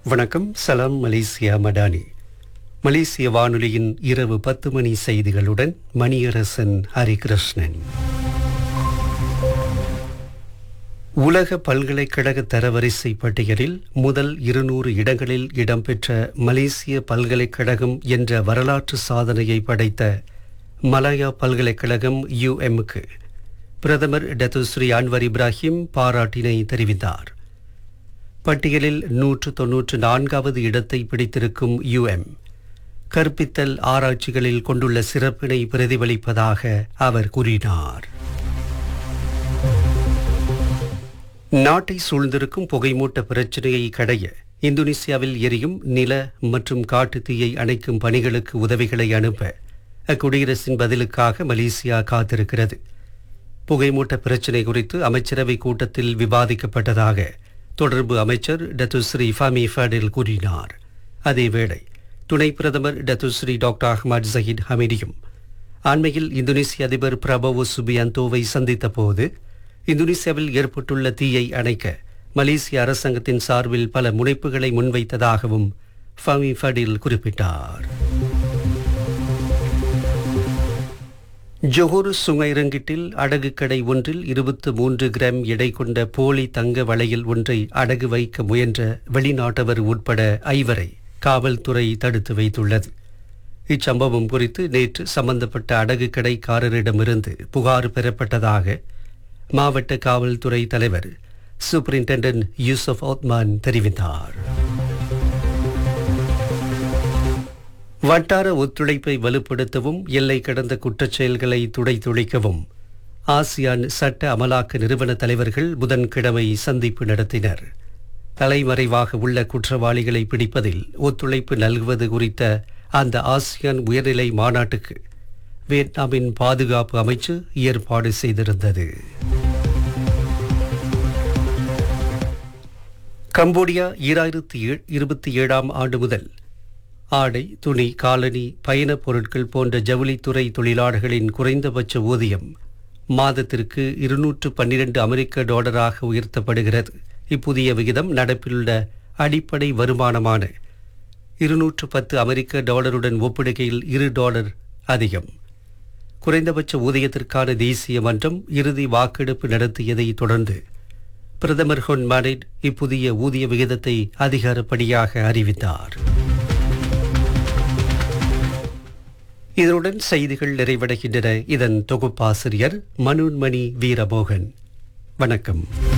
வணக்கம் சலாம் மலேசியா மடானி மலேசிய வானொலியின் இரவு பத்து மணி செய்திகளுடன் மணியரசன் ஹரிகிருஷ்ணன் உலக பல்கலைக்கழக தரவரிசை பட்டியலில் முதல் இருநூறு இடங்களில் இடம்பெற்ற மலேசிய பல்கலைக்கழகம் என்ற வரலாற்று சாதனையை படைத்த மலாயா பல்கலைக்கழகம் யுஎம்க்கு பிரதமர் டத்துஸ்ரீ அன்வர் இப்ராஹிம் பாராட்டினை தெரிவித்தார் பட்டியலில் நூற்று தொன்னூற்று நான்காவது இடத்தை பிடித்திருக்கும் யுஎம் கற்பித்தல் ஆராய்ச்சிகளில் கொண்டுள்ள சிறப்பினை பிரதிபலிப்பதாக அவர் கூறினார் நாட்டை சூழ்ந்திருக்கும் புகைமூட்ட பிரச்சனையை கடைய இந்தோனேசியாவில் எரியும் நில மற்றும் காட்டுத் தீயை அணைக்கும் பணிகளுக்கு உதவிகளை அனுப்ப அக்குடியரசின் பதிலுக்காக மலேசியா காத்திருக்கிறது புகைமூட்ட பிரச்சினை குறித்து அமைச்சரவை கூட்டத்தில் விவாதிக்கப்பட்டதாக தொடர்பு அமைச்சர் டத்துஸ்ரீ ஃபமி ஃபடில் கூறினார் அதேவேளை துணை பிரதமர் டத்துஸ்ரீ டாக்டர் அஹ்மத் ஜஹீத் ஹமீடியும் அண்மையில் இந்தோனேசிய அதிபர் பிரபவோ சுபியந்தோவை சந்தித்த போது இந்தோனேசியாவில் ஏற்பட்டுள்ள தீயை அணைக்க மலேசிய அரசாங்கத்தின் சார்பில் பல முனைப்புகளை முன்வைத்ததாகவும் ஃபமி ஃபடில் குறிப்பிட்டார் ஜொஹூர் சுங்கைரங்கிட்டில் அடகு கடை ஒன்றில் இருபத்து மூன்று கிராம் எடை கொண்ட போலி தங்க வளையல் ஒன்றை அடகு வைக்க முயன்ற வெளிநாட்டவர் உட்பட ஐவரை காவல்துறை தடுத்து வைத்துள்ளது இச்சம்பவம் குறித்து நேற்று சம்பந்தப்பட்ட அடகு கடைக்காரரிடமிருந்து புகார் பெறப்பட்டதாக மாவட்ட காவல்துறை தலைவர் சூப்பரிண்டென்டன்ட் யூசப் ஓத்மான் தெரிவித்தார் வட்டார ஒத்துழைப்பை வலுப்படுத்தவும் எல்லை கடந்த குற்றச் செயல்களை துடைத்துழைக்கவும் ஆசியான் சட்ட அமலாக்க நிறுவன தலைவர்கள் புதன்கிழமை சந்திப்பு நடத்தினர் தலைமறைவாக உள்ள குற்றவாளிகளை பிடிப்பதில் ஒத்துழைப்பு நல்குவது குறித்த அந்த ஆசியான் உயர்நிலை மாநாட்டுக்கு வியட்நாமின் பாதுகாப்பு அமைச்சு ஏற்பாடு செய்திருந்தது கம்போடியா ஈராயிரத்தி இருபத்தி ஏழாம் ஆண்டு முதல் ஆடை துணி காலனி பயணப் பொருட்கள் போன்ற ஜவுளித்துறை தொழிலாளர்களின் குறைந்தபட்ச ஊதியம் மாதத்திற்கு இருநூற்று பன்னிரண்டு அமெரிக்க டாலராக உயர்த்தப்படுகிறது இப்புதிய விகிதம் நடப்பிலுள்ள அடிப்படை வருமானமான இருநூற்று பத்து அமெரிக்க டாலருடன் ஒப்பிடுகையில் இரு டாலர் அதிகம் குறைந்தபட்ச ஊதியத்திற்கான தேசிய மன்றம் இறுதி வாக்கெடுப்பு நடத்தியதை தொடர்ந்து பிரதமர் ஹொன் மானிட் இப்புதிய ஊதிய விகிதத்தை அதிகாரப்படியாக அறிவித்தார் இதனுடன் செய்திகள் நிறைவடைகின்றன இதன் தொகுப்பாசிரியர் மனோன்மணி வீரமோகன் வணக்கம்